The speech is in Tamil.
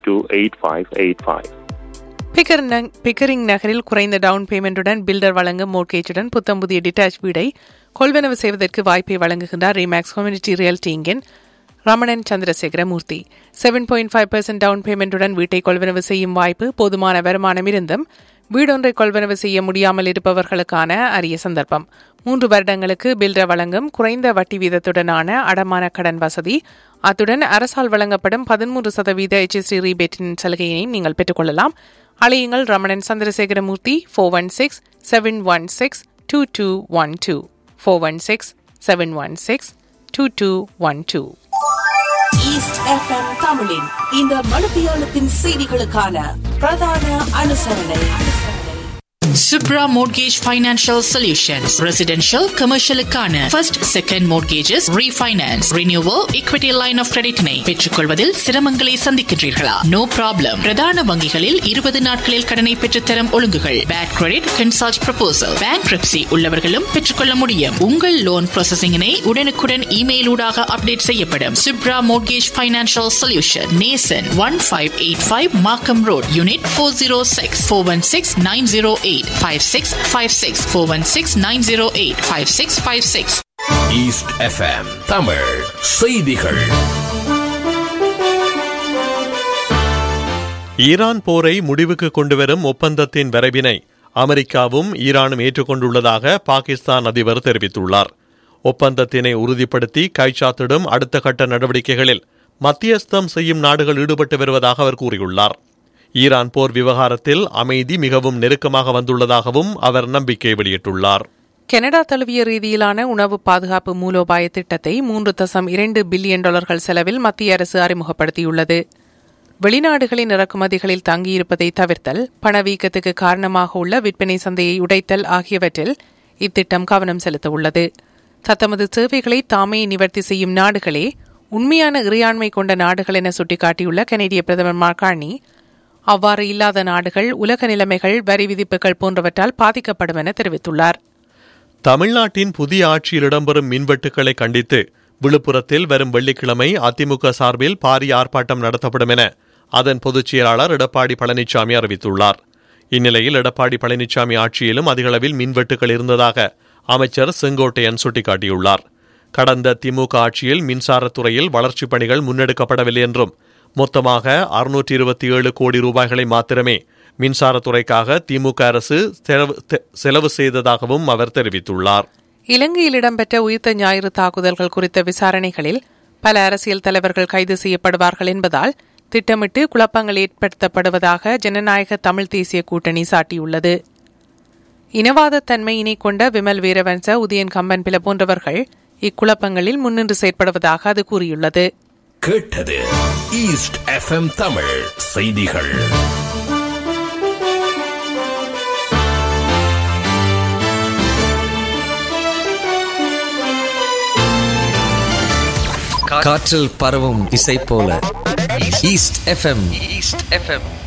to 8585. பிக்கர் நங்- பிக்கரிங் நகரில் குறைந்த டவுன் பேமெண்ட்டுடன் பில்டர் வழங்கும் மோர்கேஜுடன் புத்தம் புதிய டிட்டாச் வீடை கொள்வனவு செய்வதற்கு வாய்ப்பை வழங்குகின்றார் ரீமேக்ஸ் கம்யூனிட்டி ரியல்டி இங்கின் Ramanan Chandrasekaramoorthy seven point five percent down பேமெண்ட்டுடன் வீட்டை கொள்வனவு செய்யும் வாய்ப்பு போதுமான வருமானம் இருந்தும் வீடொன்றை கொள்வனவு செய்ய முடியாமல் இருப்பவர்களுக்கான அரிய சந்தர்ப்பம் மூன்று வருடங்களுக்கு பில்டர் வழங்கும் குறைந்த வட்டி வீதத்துடனான அடமான கடன் வசதி அத்துடன் அரசால் வழங்கப்படும் பதிமூன்று சதவீத HST ரீபேட்டின் சலுகையினை நீங்கள் பெற்றுக்கொள்ளலாம் அழையுங்கள் Ramanan Chandrasekaramoorthy four one six seven one six two two one two four one six seven one six two two one two East FM தமிழின் இந்த மணித்தியாலத்தின் செய்திகளுக்கான பிரதான அனுசரணை Subra Mortgage Financial Solutions. Residential, commercial க்கான first, second mortgages, refinance, renewal, equity line of credit னை பெற்றுக்கொள்வதில் சிரமங்களை சந்திக்கின்றீர்களா நோ ப்ராப்ளம் பிரதான வங்கிகளில் இருபது நாட்களில் கடனை பெற்றுத்தரும் ஒழுங்குகள் bad credit consult proposal bankruptcy உள்ளவர்களும் பெற்றுக்கொள்ள முடியும் உங்கள் லோன் ப்ராசஸிங்கினை உடனுக்குடன் இமெயில் ஊடாக அப்டேட் செய்யப்படும் Subra Mortgage Financial Solution Nesan one five eight five Markham road unit four zero six four one six nine zero eight five six five six four one six nine zero eight five six five six East FM Tamil செய்திகள் ஈரான் போரை முடிவுக்கு கொண்டுவரும் ஒப்பந்தத்தின் வரைவினை அமெரிக்காவும் ஈரானும் ஏற்றுக்கொண்டுள்ளதாக பாகிஸ்தான் அதிபர் தெரிவித்துள்ளார் ஒப்பந்தத்தினை உறுதிப்படுத்தி கைச்சாத்திடும் அடுத்த கட்ட நடவடிக்கைகளில் மத்தியஸ்தம் செய்யும் நாடுகள் ஈடுபட்டு வருவதாக அவர் கூறியுள்ளார் ஈரான் போர் விவகாரத்தில் அமைதி மிகவும் நெருக்கமாக வந்துள்ளதாகவும் அவர் நம்பிக்கை வெளியிட்டுள்ளார் கனடா தழுவிய ரீதியிலான உணவு பாதுகாப்பு மூலோபாய திட்டத்தை மூன்று தசம் இரண்டு பில்லியன் டாலர்கள் செலவில் மத்திய அரசு அறிமுகப்படுத்தியுள்ளது வெளிநாடுகளின் இறக்குமதிகளில் தங்கியிருப்பதை தவிர்த்தல் பணவீக்கத்துக்கு காரணமாக உள்ள விற்பனை சந்தையை உடைத்தல் ஆகியவற்றில் இத்திட்டம் கவனம் செலுத்த உள்ளது தத்தமது சேவைகளை தாமே நிவர்த்தி செய்யும் நாடுகளே உண்மையான இறையாண்மை கொண்ட நாடுகள் என சுட்டிக்காட்டியுள்ள கனேடிய பிரதமர் மார்கானி அவ்வாறு இல்லாத நாடுகள் உலக நிலைமைகள் வரி விதிப்புகள் போன்றவற்றால் பாதிக்கப்படும் என தெரிவித்துள்ளார் தமிழ்நாட்டின் புதிய ஆட்சியில் இடம்பெறும் மின்வெட்டுக்களை கண்டித்து விழுப்புரத்தில் வரும் வெள்ளிக்கிழமை அதிமுக சார்பில் பாரிய ஆர்ப்பாட்டம் நடத்தப்படும் என அதன் பொதுச் செயலாளர் எடப்பாடி பழனிசாமி அறிவித்துள்ளார் இந்நிலையில் எடப்பாடி பழனிசாமி ஆட்சியிலும் அதிகளவில் மின்வெட்டுகள் இருந்ததாக அமைச்சர் செங்கோட்டையன் சுட்டிக்காட்டியுள்ளார் கடந்த திமுக ஆட்சியில் மின்சாரத்துறையில் வளர்ச்சிப் பணிகள் முன்னெடுக்கப்படவில்லை என்றும் மொத்தமாக அறுநூற்றி இருபத்தி ஏழு கோடி ரூபாய்களை மாத்திரமே மின்சாரத்துறைக்காக திமுக அரசு செலவு- தெ- செலவு செய்ததாகவும் அவர் தெரிவித்துள்ளார் இலங்கையில் இடம்பெற்ற உயிர்த்த ஞாயிறு தாக்குதல்கள் குறித்த விசாரணைகளில் பல அரசியல் தலைவர்கள் கைது செய்யப்படுவார்கள் என்பதால் திட்டமிட்டு குழப்பங்கள் ஏற்படுத்தப்படுவதாக ஜனநாயக தமிழ் தேசிய கூட்டணி சாட்டியுள்ளது இனவாத தன்மையினை கொண்ட விமல் வீரவன்ச உதயன் கம்பன் பில போன்றவர்கள் இக்குழப்பங்களில் முன்னின்று செயற்படுவதாக அது கூறியுள்ளது கேட்டது ஈஸ்ட் எஃப்எம் தமிழ் செய்திகள் காற்றில் பரவும் இசை போல ஈஸ்ட் எஃப்எம் ஈஸ்ட் எஃப்எம்